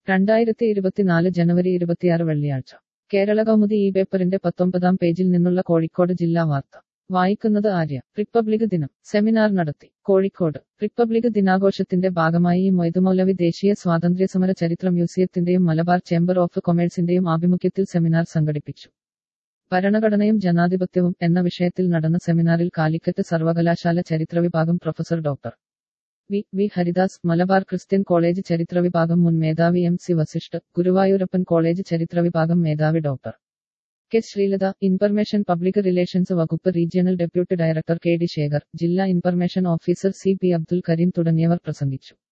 രണ്ടായിരത്തി ഇരുപത്തിനാല് ജനുവരി ഇരുപത്തിയാറ് വെള്ളിയാഴ്ച കേരള കൗമുദി ഈ പേപ്പറിന്റെ പത്തൊമ്പതാം പേജിൽ നിന്നുള്ള കോഴിക്കോട് ജില്ലാ വാർത്ത വായിക്കുന്നത് ആര്യ റിപ്പബ്ലിക് ദിനം സെമിനാർ നടത്തി കോഴിക്കോട് റിപ്പബ്ലിക് ദിനാഘോഷത്തിന്റെ ഭാഗമായി ഈ മൊയ്തുമൗലവി ദേശീയ സ്വാതന്ത്ര്യസമര ചരിത്ര മ്യൂസിയത്തിന്റെയും മലബാർ ചേംബർ ഓഫ് കൊമേഴ്സിന്റെയും ആഭിമുഖ്യത്തിൽ സെമിനാർ സംഘടിപ്പിച്ചു ഭരണഘടനയും ജനാധിപത്യവും എന്ന വിഷയത്തിൽ നടന്ന സെമിനാറിൽ കാലിക്കറ്റ് സർവകലാശാല ചരിത്ര വിഭാഗം professor doctor V V Haridas Malabar Christian college ചരിത്ര വിഭാഗം മുൻ മേധാവി M C Vasisht Guruvayurappan college ചരിത്ര വിഭാഗം മേധാവി doctor K Sreelatha information public relations വകുപ്പ് regional deputy director K D Sekhar ജില്ലാ information officer C P Abdul Kareem തുടങ്ങിയവർ പ്രസംഗിച്ചു